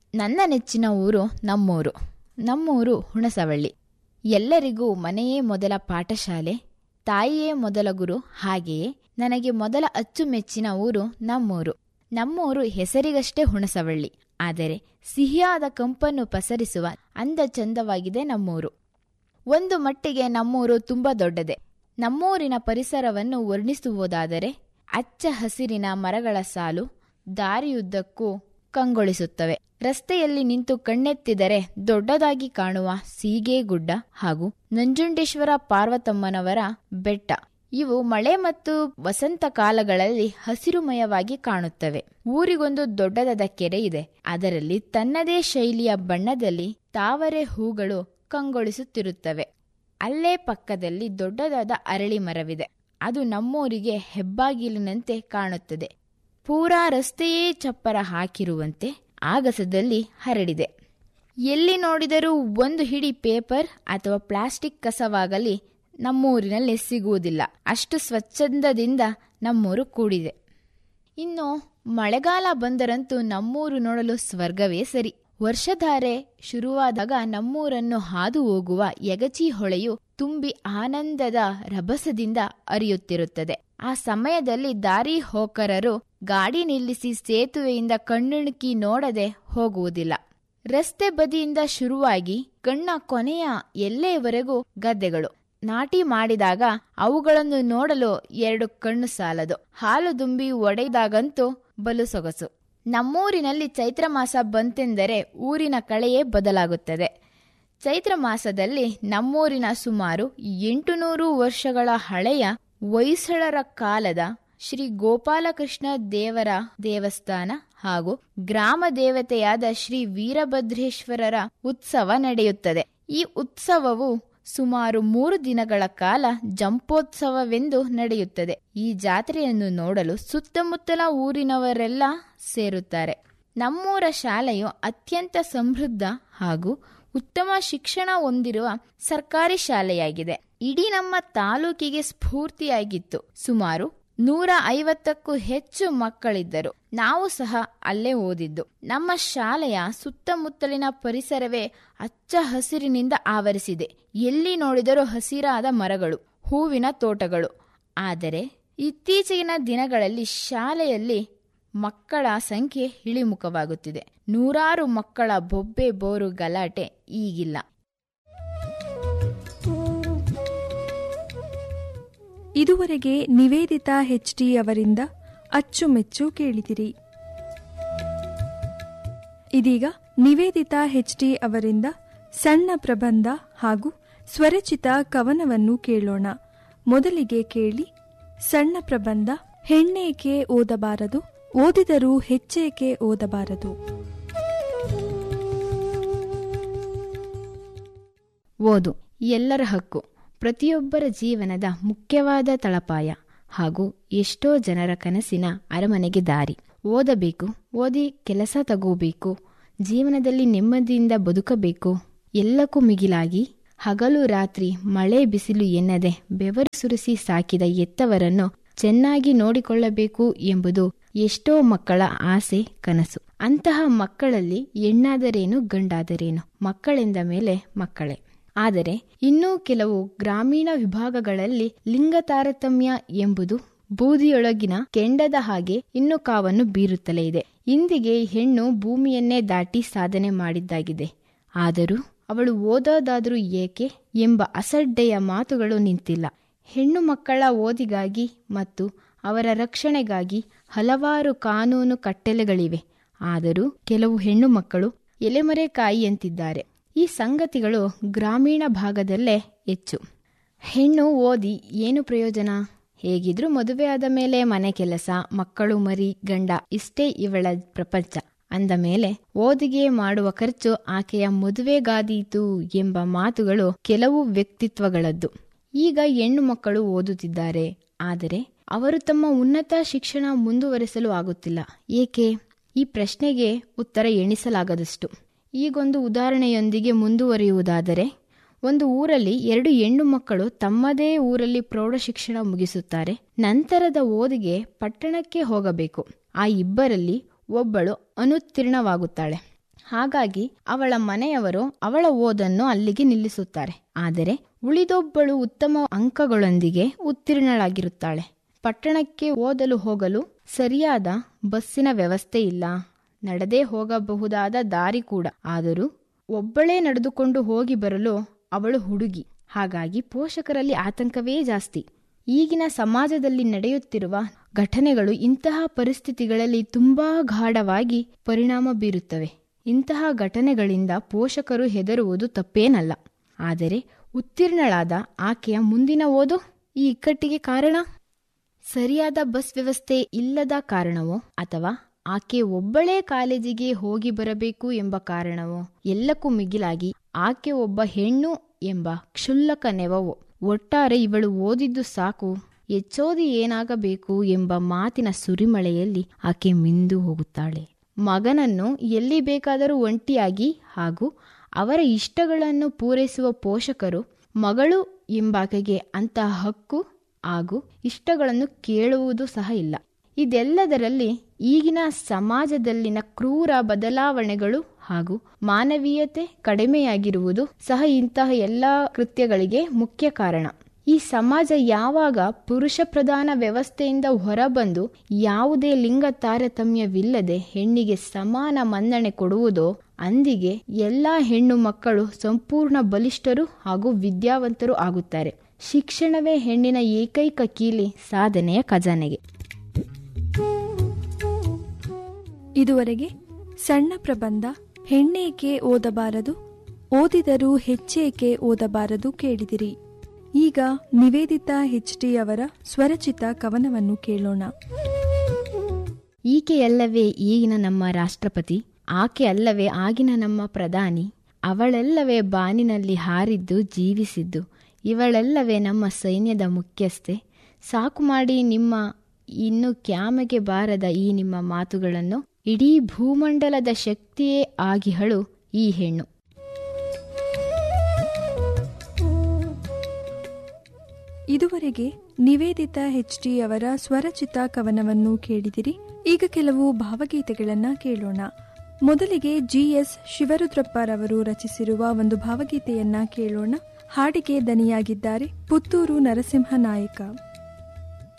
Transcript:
ನನ್ನ ನೆಚ್ಚಿನ ಊರು ನಮ್ಮೂರು ನಮ್ಮೂರು ಹುಣಸವಳ್ಳಿ ಎಲ್ಲರಿಗೂ ಮನೆಯೇ ಮೊದಲ ಪಾಠಶಾಲೆ ತಾಯಿಯೇ ಮೊದಲ ಗುರು ಹಾಗೆಯೇ ನನಗೆ ಮೊದಲ ಅಚ್ಚುಮೆಚ್ಚಿನ ಊರು ನಮ್ಮೂರು ನಮ್ಮೂರು ಹೆಸರಿಗಷ್ಟೇ ಹುಣಸವಳ್ಳಿ ಆದರೆ ಸಿಹಿಯಾದ ಕಂಪನ್ನು ಪಸರಿಸುವ ಅಂದ ಚಂದವಾಗಿದೆ ನಮ್ಮೂರು ಒಂದು ಮಟ್ಟಿಗೆ ನಮ್ಮೂರು ತುಂಬಾ ದೊಡ್ಡದೆ ನಮ್ಮೂರಿನ ಪರಿಸರವನ್ನು ವರ್ಣಿಸುವುದಾದರೆ ಅಚ್ಚ ಹಸಿರಿನ ಮರಗಳ ಸಾಲು ದಾರಿಯುದ್ದಕ್ಕೂ ಕಂಗೊಳಿಸುತ್ತವೆ ರಸ್ತೆಯಲ್ಲಿ ನಿಂತು ಕಣ್ಣೆತ್ತಿದರೆ ದೊಡ್ಡದಾಗಿ ಕಾಣುವ ಸೀಗೆಗುಡ್ಡ ಹಾಗೂ ನಂಜುಂಡೇಶ್ವರ ಪಾರ್ವತಮ್ಮನವರ ಬೆಟ್ಟ ಇವು ಮಳೆ ಮತ್ತು ವಸಂತ ಕಾಲಗಳಲ್ಲಿ ಹಸಿರುಮಯವಾಗಿ ಕಾಣುತ್ತವೆ ಊರಿಗೊಂದು ದೊಡ್ಡದಾದ ಕೆರೆ ಇದೆ ಅದರಲ್ಲಿ ತನ್ನದೇ ಶೈಲಿಯ ಬಣ್ಣದಲ್ಲಿ ತಾವರೆ ಹೂಗಳು ಕಂಗೊಳಿಸುತ್ತಿರುತ್ತವೆ ಅಲ್ಲೇ ಪಕ್ಕದಲ್ಲಿ ದೊಡ್ಡದಾದ ಅರಳಿ ಮರವಿದೆ ಅದು ನಮ್ಮೂರಿಗೆ ಹೆಬ್ಬಾಗಿಲಿನಂತೆ ಕಾಣುತ್ತದೆ ಪೂರಾ ರಸ್ತೆಯೇ ಚಪ್ಪರ ಹಾಕಿರುವಂತೆ ಆಗಸದಲ್ಲಿ ಹರಡಿದೆ ಎಲ್ಲಿ ನೋಡಿದರೂ ಒಂದು ಹಿಡಿ ಪೇಪರ್ ಅಥವಾ ಪ್ಲಾಸ್ಟಿಕ್ ಕಸವಾಗಲಿ ನಮ್ಮೂರಿನಲ್ಲಿ ಸಿಗುವುದಿಲ್ಲ ಅಷ್ಟು ಸ್ವಚ್ಛಂದದಿಂದ ನಮ್ಮೂರು ಕೂಡಿದೆ ಇನ್ನು ಮಳೆಗಾಲ ಬಂದರಂತೂ ನಮ್ಮೂರು ನೋಡಲು ಸ್ವರ್ಗವೇ ಸರಿ ವರ್ಷಧಾರೆ ಶುರುವಾದಾಗ ನಮ್ಮೂರನ್ನು ಹಾದು ಹೋಗುವ ಯಗಚಿ ಹೊಳೆಯು ತುಂಬಿ ಆನಂದದ ರಭಸದಿಂದ ಅರಿಯುತ್ತಿರುತ್ತದೆ ಆ ಸಮಯದಲ್ಲಿ ದಾರಿ ಹೋಕರರು ಗಾಡಿ ನಿಲ್ಲಿಸಿ ಸೇತುವೆಯಿಂದ ಕಣ್ಣುಣುಕಿ ನೋಡದೆ ಹೋಗುವುದಿಲ್ಲ ರಸ್ತೆ ಬದಿಯಿಂದ ಶುರುವಾಗಿ ಕಣ್ಣ ಕೊನೆಯ ಎಲ್ಲೆಯವರೆಗೂ ಗದ್ದೆಗಳು ನಾಟಿ ಮಾಡಿದಾಗ ಅವುಗಳನ್ನು ನೋಡಲು ಎರಡು ಕಣ್ಣು ಸಾಲದು ಹಾಲು ದುಂಬಿ ಒಡೆದಾಗಂತೂ ಬಲು ಸೊಗಸು ನಮ್ಮೂರಿನಲ್ಲಿ ಚೈತ್ರ ಮಾಸ ಬಂತೆಂದರೆ ಊರಿನ ಕಳೆಯೇ ಬದಲಾಗುತ್ತದೆ ಚೈತ್ರ ಮಾಸದಲ್ಲಿ ನಮ್ಮೂರಿನ ಸುಮಾರು ಎಂಟುನೂರು ವರ್ಷಗಳ ಹಳೆಯ ಹೊಯ್ಸಳರ ಕಾಲದ ಶ್ರೀ ಗೋಪಾಲಕೃಷ್ಣ ದೇವರ ದೇವಸ್ಥಾನ ಹಾಗೂ ಗ್ರಾಮ ದೇವತೆಯಾದ ಶ್ರೀ ವೀರಭದ್ರೇಶ್ವರರ ಉತ್ಸವ ನಡೆಯುತ್ತದೆ ಈ ಉತ್ಸವವು ಸುಮಾರು ಮೂರು ದಿನಗಳ ಕಾಲ ಜಂಪೋತ್ಸವವೆಂದು ನಡೆಯುತ್ತದೆ ಈ ಜಾತ್ರೆಯನ್ನು ನೋಡಲು ಸುತ್ತಮುತ್ತಲ ಊರಿನವರೆಲ್ಲ ಸೇರುತ್ತಾರೆ ನಮ್ಮೂರ ಶಾಲೆಯು ಅತ್ಯಂತ ಸಮೃದ್ಧ ಹಾಗೂ ಉತ್ತಮ ಶಿಕ್ಷಣ ಹೊಂದಿರುವ ಸರ್ಕಾರಿ ಶಾಲೆಯಾಗಿದೆ ಇಡೀ ನಮ್ಮ ತಾಲೂಕಿಗೆ ಸ್ಫೂರ್ತಿಯಾಗಿತ್ತು ಸುಮಾರು ನೂರ ಐವತ್ತಕ್ಕೂ ಹೆಚ್ಚು ಮಕ್ಕಳಿದ್ದರು ನಾವು ಸಹ ಅಲ್ಲೇ ಓದಿದ್ದು ನಮ್ಮ ಶಾಲೆಯ ಸುತ್ತಮುತ್ತಲಿನ ಪರಿಸರವೇ ಹಚ್ಚ ಹಸಿರಿನಿಂದ ಆವರಿಸಿದೆ ಎಲ್ಲಿ ನೋಡಿದರೂ ಹಸಿರಾದ ಮರಗಳು ಹೂವಿನ ತೋಟಗಳು ಆದರೆ ಇತ್ತೀಚಿನ ದಿನಗಳಲ್ಲಿ ಶಾಲೆಯಲ್ಲಿ ಮಕ್ಕಳ ಸಂಖ್ಯೆ ಇಳಿಮುಖವಾಗುತ್ತಿದೆ ನೂರಾರು ಮಕ್ಕಳ ಬೊಬ್ಬೆ ಬೋರು ಗಲಾಟೆ ಈಗಿಲ್ಲ ಇದುವರೆಗೆ ನಿವೇದಿತಾ ಹೆಚ್ ಡಿ ಅವರಿಂದ ಅಚ್ಚುಮೆಚ್ಚು ಕೇಳಿದಿರಿ ಇದೀಗ ನಿವೇದಿತಾ ಹೆಚ್ ಡಿ ಅವರಿಂದ ಸಣ್ಣ ಪ್ರಬಂಧ ಹಾಗೂ ಸ್ವರಚಿತ ಕವನವನ್ನು ಕೇಳೋಣ ಮೊದಲಿಗೆ ಕೇಳಿ ಸಣ್ಣ ಪ್ರಬಂಧ ಹೆಣ್ಣೇಕೆ ಓದಬಾರದು ಓದಿದರೂ ಹೆಚ್ಚೇಕೆ ಓದಬಾರದು ಓದು ಎಲ್ಲರ ಹಕ್ಕು ಪ್ರತಿಯೊಬ್ಬರ ಜೀವನದ ಮುಖ್ಯವಾದ ತಳಪಾಯ ಹಾಗೂ ಎಷ್ಟೋ ಜನರ ಕನಸಿನ ಅರಮನೆಗೆ ದಾರಿ ಓದಬೇಕು ಓದಿ ಕೆಲಸ ತಗೋಬೇಕು ಜೀವನದಲ್ಲಿ ನೆಮ್ಮದಿಯಿಂದ ಬದುಕಬೇಕು ಎಲ್ಲಕ್ಕೂ ಮಿಗಿಲಾಗಿ ಹಗಲು ರಾತ್ರಿ ಮಳೆ ಬಿಸಿಲು ಎನ್ನದೆ ಬೆವರು ಸುರಿಸಿ ಸಾಕಿದ ಎತ್ತವರನ್ನು ಚೆನ್ನಾಗಿ ನೋಡಿಕೊಳ್ಳಬೇಕು ಎಂಬುದು ಎಷ್ಟೋ ಮಕ್ಕಳ ಆಸೆ ಕನಸು ಅಂತಹ ಮಕ್ಕಳಲ್ಲಿ ಹೆಣ್ಣಾದರೇನು ಗಂಡಾದರೇನು ಮಕ್ಕಳೆಂದ ಮೇಲೆ ಮಕ್ಕಳೇ ಆದರೆ ಇನ್ನೂ ಕೆಲವು ಗ್ರಾಮೀಣ ವಿಭಾಗಗಳಲ್ಲಿ ಲಿಂಗ ತಾರತಮ್ಯ ಎಂಬುದು ಬೂದಿಯೊಳಗಿನ ಕೆಂಡದ ಹಾಗೆ ಇನ್ನು ಕಾವನ್ನು ಬೀರುತ್ತಲೇ ಇದೆ ಇಂದಿಗೆ ಹೆಣ್ಣು ಭೂಮಿಯನ್ನೇ ದಾಟಿ ಸಾಧನೆ ಮಾಡಿದ್ದಾಗಿದೆ ಆದರೂ ಅವಳು ಓದೋದಾದರೂ ಏಕೆ ಎಂಬ ಅಸಡ್ಡೆಯ ಮಾತುಗಳು ನಿಂತಿಲ್ಲ ಹೆಣ್ಣು ಮಕ್ಕಳ ಓದಿಗಾಗಿ ಮತ್ತು ಅವರ ರಕ್ಷಣೆಗಾಗಿ ಹಲವಾರು ಕಾನೂನು ಕಟ್ಟಲೆಗಳಿವೆ ಆದರೂ ಕೆಲವು ಹೆಣ್ಣು ಮಕ್ಕಳು ಎಲೆಮರೆಕಾಯಿಯಂತಿದ್ದಾರೆ ಈ ಸಂಗತಿಗಳು ಗ್ರಾಮೀಣ ಭಾಗದಲ್ಲೇ ಹೆಚ್ಚು ಹೆಣ್ಣು ಓದಿ ಏನು ಪ್ರಯೋಜನ ಹೇಗಿದ್ರೂ ಮದುವೆ ಆದ ಮೇಲೆ ಮನೆ ಕೆಲಸ ಮಕ್ಕಳು ಮರಿ ಗಂಡ ಇಷ್ಟೇ ಇವಳ ಪ್ರಪಂಚ ಅಂದ ಮೇಲೆ ಓದಿಗೆ ಮಾಡುವ ಖರ್ಚು ಆಕೆಯ ಮದುವೆಗಾದೀತು ಎಂಬ ಮಾತುಗಳು ಕೆಲವು ವ್ಯಕ್ತಿತ್ವಗಳದ್ದು ಈಗ ಹೆಣ್ಣು ಮಕ್ಕಳು ಓದುತ್ತಿದ್ದಾರೆ ಆದರೆ ಅವರು ತಮ್ಮ ಉನ್ನತ ಶಿಕ್ಷಣ ಮುಂದುವರೆಸಲು ಆಗುತ್ತಿಲ್ಲ ಏಕೆ ಈ ಪ್ರಶ್ನೆಗೆ ಉತ್ತರ ಎಣಿಸಲಾಗದಷ್ಟು ಈಗೊಂದು ಉದಾಹರಣೆಯೊಂದಿಗೆ ಮುಂದುವರಿಯುವುದಾದರೆ ಒಂದು ಊರಲ್ಲಿ ಎರಡು ಹೆಣ್ಣು ಮಕ್ಕಳು ತಮ್ಮದೇ ಊರಲ್ಲಿ ಪ್ರೌಢಶಿಕ್ಷಣ ಮುಗಿಸುತ್ತಾರೆ ನಂತರದ ಓದಿಗೆ ಪಟ್ಟಣಕ್ಕೆ ಹೋಗಬೇಕು ಆ ಇಬ್ಬರಲ್ಲಿ ಒಬ್ಬಳು ಅನುತ್ತೀರ್ಣವಾಗುತ್ತಾಳೆ ಹಾಗಾಗಿ ಅವಳ ಮನೆಯವರು ಅವಳ ಓದನ್ನು ಅಲ್ಲಿಗೆ ನಿಲ್ಲಿಸುತ್ತಾರೆ ಆದರೆ ಉಳಿದೊಬ್ಬಳು ಉತ್ತಮ ಅಂಕಗಳೊಂದಿಗೆ ಉತ್ತೀರ್ಣಳಾಗಿರುತ್ತಾಳೆ ಪಟ್ಟಣಕ್ಕೆ ಓದಲು ಹೋಗಲು ಸರಿಯಾದ ಬಸ್ಸಿನ ವ್ಯವಸ್ಥೆ ಇಲ್ಲ ನಡೆದೇ ಹೋಗಬಹುದಾದ ದಾರಿ ಕೂಡ ಆದರೂ ಒಬ್ಬಳೇ ನಡೆದುಕೊಂಡು ಹೋಗಿ ಬರಲು ಅವಳು ಹುಡುಗಿ ಹಾಗಾಗಿ ಪೋಷಕರಲ್ಲಿ ಆತಂಕವೇ ಜಾಸ್ತಿ ಈಗಿನ ಸಮಾಜದಲ್ಲಿ ನಡೆಯುತ್ತಿರುವ ಘಟನೆಗಳು ಇಂತಹ ಪರಿಸ್ಥಿತಿಗಳಲ್ಲಿ ತುಂಬಾ ಗಾಢವಾಗಿ ಪರಿಣಾಮ ಬೀರುತ್ತವೆ ಇಂತಹ ಘಟನೆಗಳಿಂದ ಪೋಷಕರು ಹೆದರುವುದು ತಪ್ಪೇನಲ್ಲ ಆದರೆ ಉತ್ತೀರ್ಣಳಾದ ಆಕೆಯ ಮುಂದಿನ ಓದು ಈ ಇಕ್ಕಟ್ಟಿಗೆ ಕಾರಣ ಸರಿಯಾದ ಬಸ್ ವ್ಯವಸ್ಥೆ ಇಲ್ಲದ ಕಾರಣವೋ ಅಥವಾ ಆಕೆ ಒಬ್ಬಳೇ ಕಾಲೇಜಿಗೆ ಹೋಗಿ ಬರಬೇಕು ಎಂಬ ಕಾರಣವೋ ಎಲ್ಲಕ್ಕೂ ಮಿಗಿಲಾಗಿ ಆಕೆ ಒಬ್ಬ ಹೆಣ್ಣು ಎಂಬ ಕ್ಷುಲ್ಲಕ ನೆವವೋ ಒಟ್ಟಾರೆ ಇವಳು ಓದಿದ್ದು ಸಾಕು ಹೆಚ್ಚೋದಿ ಏನಾಗಬೇಕು ಎಂಬ ಮಾತಿನ ಸುರಿಮಳೆಯಲ್ಲಿ ಆಕೆ ಮಿಂದು ಹೋಗುತ್ತಾಳೆ ಮಗನನ್ನು ಎಲ್ಲಿ ಬೇಕಾದರೂ ಒಂಟಿಯಾಗಿ ಹಾಗೂ ಅವರ ಇಷ್ಟಗಳನ್ನು ಪೂರೈಸುವ ಪೋಷಕರು ಮಗಳು ಎಂಬಾಕೆಗೆ ಅಂತಹ ಹಕ್ಕು ಹಾಗೂ ಇಷ್ಟಗಳನ್ನು ಕೇಳುವುದು ಸಹ ಇಲ್ಲ ಇದೆಲ್ಲದರಲ್ಲಿ ಈಗಿನ ಸಮಾಜದಲ್ಲಿನ ಕ್ರೂರ ಬದಲಾವಣೆಗಳು ಹಾಗೂ ಮಾನವೀಯತೆ ಕಡಿಮೆಯಾಗಿರುವುದು ಸಹ ಇಂತಹ ಎಲ್ಲ ಕೃತ್ಯಗಳಿಗೆ ಮುಖ್ಯ ಕಾರಣ ಈ ಸಮಾಜ ಯಾವಾಗ ಪುರುಷ ಪ್ರಧಾನ ವ್ಯವಸ್ಥೆಯಿಂದ ಹೊರಬಂದು ಯಾವುದೇ ಲಿಂಗ ತಾರತಮ್ಯವಿಲ್ಲದೆ ಹೆಣ್ಣಿಗೆ ಸಮಾನ ಮನ್ನಣೆ ಕೊಡುವುದೋ ಅಂದಿಗೆ ಎಲ್ಲಾ ಹೆಣ್ಣು ಮಕ್ಕಳು ಸಂಪೂರ್ಣ ಬಲಿಷ್ಠರು ಹಾಗೂ ವಿದ್ಯಾವಂತರು ಆಗುತ್ತಾರೆ ಶಿಕ್ಷಣವೇ ಹೆಣ್ಣಿನ ಏಕೈಕ ಕೀಲಿ ಸಾಧನೆಯ ಖಜಾನೆಗೆ ಇದುವರೆಗೆ ಸಣ್ಣ ಪ್ರಬಂಧ ಹೆಣ್ಣೇಕೆ ಓದಬಾರದು ಓದಿದರೂ ಹೆಚ್ಚೇಕೆ ಓದಬಾರದು ಕೇಳಿದಿರಿ ಈಗ ನಿವೇದಿತಾ ಹೆಚ್ಡಿ ಅವರ ಸ್ವರಚಿತ ಕವನವನ್ನು ಕೇಳೋಣ ಈಕೆಯಲ್ಲವೇ ಈಗಿನ ನಮ್ಮ ರಾಷ್ಟ್ರಪತಿ ಆಕೆ ಅಲ್ಲವೇ ಆಗಿನ ನಮ್ಮ ಪ್ರಧಾನಿ ಅವಳೆಲ್ಲವೇ ಬಾನಿನಲ್ಲಿ ಹಾರಿದ್ದು ಜೀವಿಸಿದ್ದು ಇವಳೆಲ್ಲವೇ ನಮ್ಮ ಸೈನ್ಯದ ಮುಖ್ಯಸ್ಥೆ ಸಾಕು ಮಾಡಿ ನಿಮ್ಮ ಇನ್ನು ಕ್ಯಾಮೆಗೆ ಬಾರದ ಈ ನಿಮ್ಮ ಮಾತುಗಳನ್ನು ಇಡೀ ಭೂಮಂಡಲದ ಶಕ್ತಿಯೇ ಆಗಿಹಳು ಈ ಹೆಣ್ಣು ಇದುವರೆಗೆ ನಿವೇದಿತಾ ಹೆಚ್ಡಿ ಅವರ ಸ್ವರಚಿತ ಕವನವನ್ನು ಕೇಳಿದಿರಿ ಈಗ ಕೆಲವು ಭಾವಗೀತೆಗಳನ್ನ ಕೇಳೋಣ ಮೊದಲಿಗೆ ಜಿಎಸ್ ಶಿವರುದ್ರಪ್ಪರವರು ರಚಿಸಿರುವ ಒಂದು ಭಾವಗೀತೆಯನ್ನ ಕೇಳೋಣ ಹಾಡಿಗೆ ದನಿಯಾಗಿದ್ದಾರೆ ಪುತ್ತೂರು ನರಸಿಂಹ ನಾಯಕ